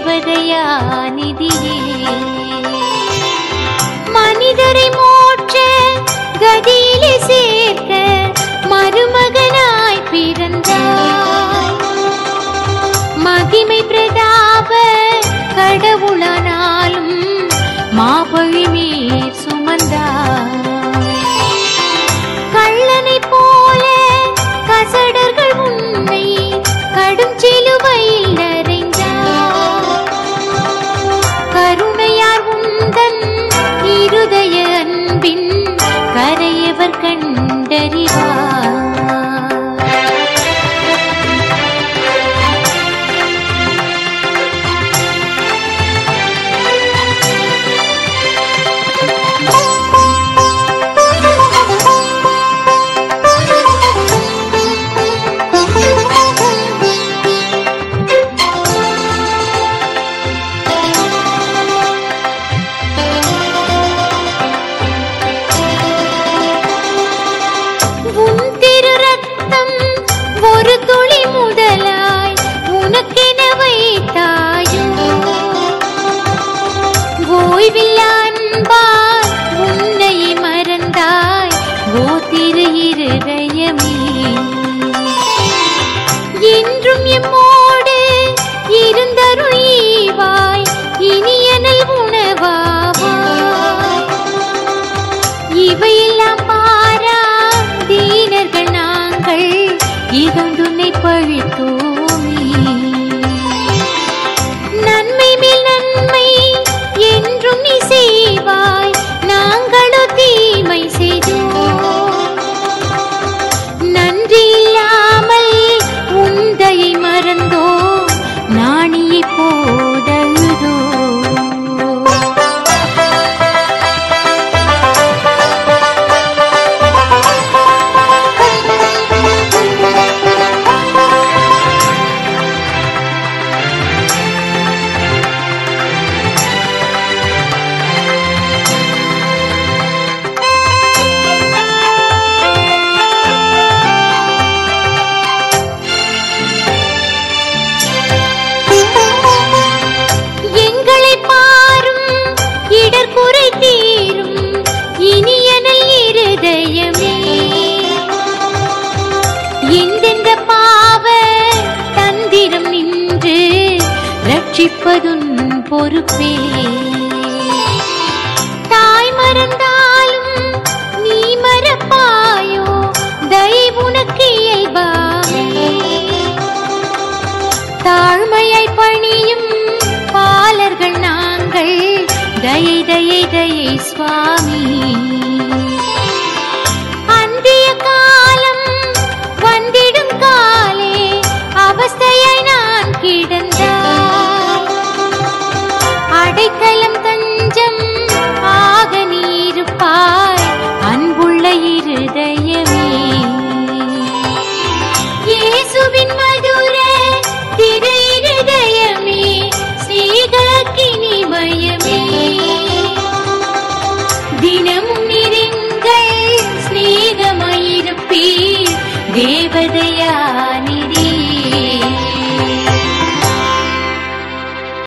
தேவதையா நிதியே மனிதரை மோட்ச கதியிலே சேர்க்க மருமகனாய் பிறந்தாய் மகிமை பிரதாப கடவுளானாலும் மாபழி மேற் சுமந்தாய் கள்ளனை போல கசடர்கள் உன்னை கடும் சிலுவையில் அறைந்தார் கருணையார் உந்தன் இருதய அன்பின் கரையவர் கண்டறிவார் உன் திரு ரத்தம் ஒரு துளி முதலாய் உனக்கென வைத்தாயோ ஓய்வில்லா அன்பால் உன்னை மறந்தாய் ஓ திரு இருதயமே என்றும் எம்மோடு இருந்தருள் ஈவாய் இனியனல் உணவாவாய் இவையெல்லாம் பாரா தீனர்கள் நாங்கள் இகந்துன்னை பழித்தோமே நன்மை மேல் நன்மை என்றும் நீ செய்வாய் நாங்களோ தீமை செய்தோம் நன்றி இல்லாமல் உந்தையை மறந்தோ நாணியை போதழுதோ எங்களை பாரும் இடர்குறை தீரும் இனியனல் இருதயமே எந்தெந்த பாவ தந்திரம் நின்று ரட்சிப்பதுன் பொறுப்பே தாய் மறந்தாலும் நீ மறப்பாயோ தயவுனக்கு இயல்பாமே தாழ்மையாய் பணியும் பாலர்கள் நாங்கள் தயை தயை தயை சுவாமி அந்திய காலம் வந்திடும் காலே அவஸ்தையாய் நான் கிடந்தாய் அடைக்கலம் தஞ்சம் ஆக நீருப்பாய் அன்புள்ள இருதயமே இயேசுவின் மதுர திரு இருதயமே ஸ்ரீகக்கினி பயமே தினமும் நெருங்கள் ஸ்நேகமாயிருப்பீர் தேவதையா நிதியே